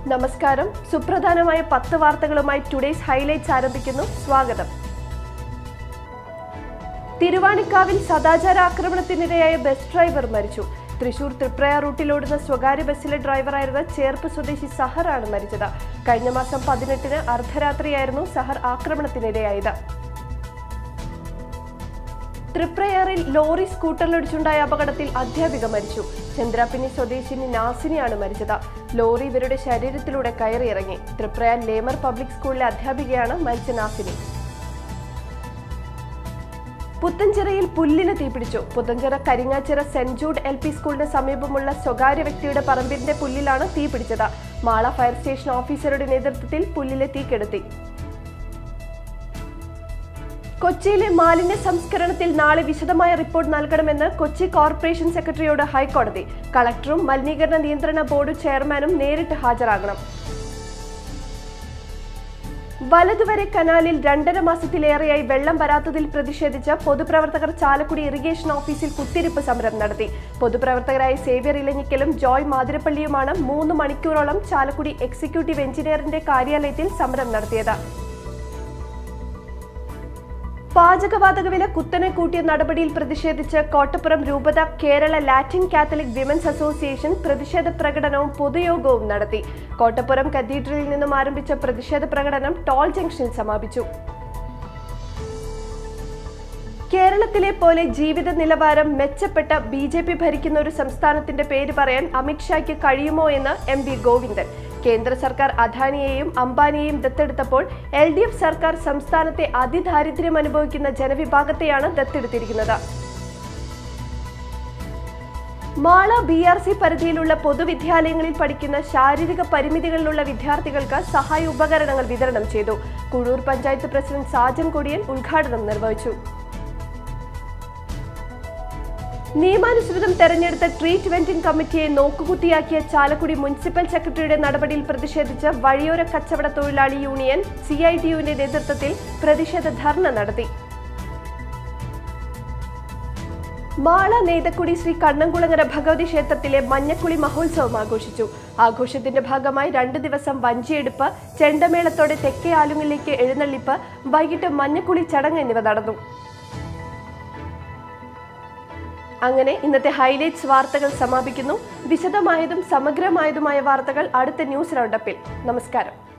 നമസ്കാരം സുപ്രധാനമായ പത്ത് വാർത്തകളുമായി ടുഡേസ് ഹൈലൈറ്റ്സ് ആരംഭിക്കുന്നു സ്വാഗതം തിരുവാണിക്കാവിൽ സദാചാര ആക്രമണത്തിനിരയായ ബസ് ഡ്രൈവർ മരിച്ചു തൃശൂർ തൃപ്രയ റൂട്ടിലോടുന്ന സ്വകാര്യ ബസ്സിലെ ഡ്രൈവറായിരുന്ന ചേർപ്പ് സ്വദേശി സഹറാണ് മരിച്ചത് കഴിഞ്ഞ മാസം പതിനെട്ടിന് അർദ്ധരാത്രിയായിരുന്നു സഹർ ആക്രമണത്തിനിരയായത് തൃപ്രയാറിൽ ലോറി സ്കൂട്ടറിലിടിച്ചുണ്ടായ അപകടത്തിൽ അധ്യാപിക മരിച്ചു ചന്ദ്രാപ്പിനി സ്വദേശിനി നാസിനിയാണ് മരിച്ചത് ലോറി ഇവരുടെ ശരീരത്തിലൂടെ കയറിയിറങ്ങി തൃപ്രയാർ ലേമർ പബ്ലിക് സ്കൂളിലെ അധ്യാപികയാണ് മരിച്ച നാസിനി പുത്തഞ്ചിറയിൽ പുല്ലിന് തീപിടിച്ചു Puthenchira Karingachira Saint Jude L P സ്കൂളിന് സമീപമുള്ള സ്വകാര്യ വ്യക്തിയുടെ പറമ്പിന്റെ പുല്ലിലാണ് തീപിടിച്ചത് മാള ഫയർ സ്റ്റേഷൻ ഓഫീസറുടെ നേതൃത്വത്തിൽ പുല്ലിലെ തീ കെടുത്തി കൊച്ചിയിലെ മാലിന്യ സംസ്കരണത്തിൽ നാളെ വിശദമായ റിപ്പോർട്ട് നൽകണമെന്ന് കൊച്ചി കോർപ്പറേഷൻ സെക്രട്ടറിയോട് ഹൈക്കോടതി കളക്ടറും മലിനീകരണ നിയന്ത്രണ ബോർഡ് ചെയർമാനും നേരിട്ട് ഹാജരാകണം വലതുവരെ കനാലിൽ രണ്ടര മാസത്തിലേറെയായി വെള്ളം വരാത്തതിൽ പ്രതിഷേധിച്ച് പൊതുപ്രവർത്തകർ ചാലക്കുടി ഇറിഗേഷൻ ഓഫീസിൽ കുത്തിരിപ്പ് സമരം നടത്തി പൊതുപ്രവർത്തകരായ സേവ്യർ ഇലഞ്ഞിക്കലും ജോയ് മാതിരപ്പള്ളിയുമാണ് മൂന്ന് മണിക്കൂറോളം ചാലക്കുടി എക്സിക്യൂട്ടീവ് എഞ്ചിനീയറിന്റെ കാര്യാലയത്തിൽ സമരം നടത്തിയത് പാചകവാതക വില കുത്തനെ കൂട്ടിയ നടപടിയിൽ പ്രതിഷേധിച്ച് കോട്ടപ്പുറം രൂപത Kerala Latin Catholic women's association പ്രതിഷേധ പ്രകടനവും പൊതുയോഗവും നടത്തി കോട്ടപ്പുറം കത്തീഡ്രലിൽ നിന്നും ആരംഭിച്ച പ്രതിഷേധ പ്രകടനം ടോൾ ജംഗ്ഷനിൽ സമാപിച്ചു കേരളത്തിലെ പോലെ ജീവിത നിലവാരം മെച്ചപ്പെട്ട ബി ജെ പി ഭരിക്കുന്ന ഒരു സംസ്ഥാനത്തിന്റെ പേര് പറയാൻ അമിത്ഷായ്ക്ക് കഴിയുമോ എന്ന് എം വി ഗോവിന്ദൻ കേന്ദ്ര സർക്കാർ അദാനിയെയും അംബാനിയെയും ദത്തെടുത്തപ്പോൾ എൽ ഡി എഫ് സർക്കാർ സംസ്ഥാനത്തെ അതിദാരിദ്ര്യം അനുഭവിക്കുന്ന ജനവിഭാഗത്തെയാണ് ദത്തെടുത്തിരിക്കുന്നത് മാള ബി ആർ സി പരിധിയിലുള്ള പൊതുവിദ്യാലയങ്ങളിൽ പഠിക്കുന്ന ശാരീരിക പരിമിതികളിലുള്ള വിദ്യാർത്ഥികൾക്ക് സഹായ ഉപകരണങ്ങൾ വിതരണം ചെയ്തു കുഴൂർ പഞ്ചായത്ത് പ്രസിഡന്റ് സാജൻ കൊടിയൻ ഉദ്ഘാടനം നിർവഹിച്ചു നിയമാനുസൃതം തെരഞ്ഞെടുത്ത ട്രീറ്റ് വെന്റിംഗ് കമ്മിറ്റിയെ നോക്കുകുത്തിയാക്കിയ ചാലക്കുടി മുനിസിപ്പൽ സെക്രട്ടറിയുടെ നടപടിയിൽ പ്രതിഷേധിച്ച് വഴിയോര കച്ചവട തൊഴിലാളി യൂണിയൻ സി ഐ ടി യുവിന്റെ നേതൃത്വത്തിൽ പ്രതിഷേധ ധർണ നടത്തി മാള നെയ്തക്കുടി ശ്രീ കണ്ണംകുളങ്ങര ഭഗവതി ക്ഷേത്രത്തിലെ മഞ്ഞക്കുളി മഹോത്സവം ആഘോഷിച്ചു ആഘോഷത്തിന്റെ ഭാഗമായി രണ്ട് ദിവസം വഞ്ചിയെടുപ്പ് ചെണ്ടമേളത്തോടെ തെക്കേ ആലുങ്ങളിലേക്ക് എഴുന്നള്ളിപ്പ് വൈകിട്ട് മഞ്ഞക്കുളി ചടങ്ങ് എന്നിവ നടന്നു അങ്ങനെ ഇന്നത്തെ ഹൈലൈറ്റ്സ് വാർത്തകൾ സമാപിക്കുന്നു വിശദമായതും സമഗ്രമായതുമായ വാർത്തകൾ അടുത്ത ന്യൂസ് റൗണ്ടപ്പിൽ നമസ്കാരം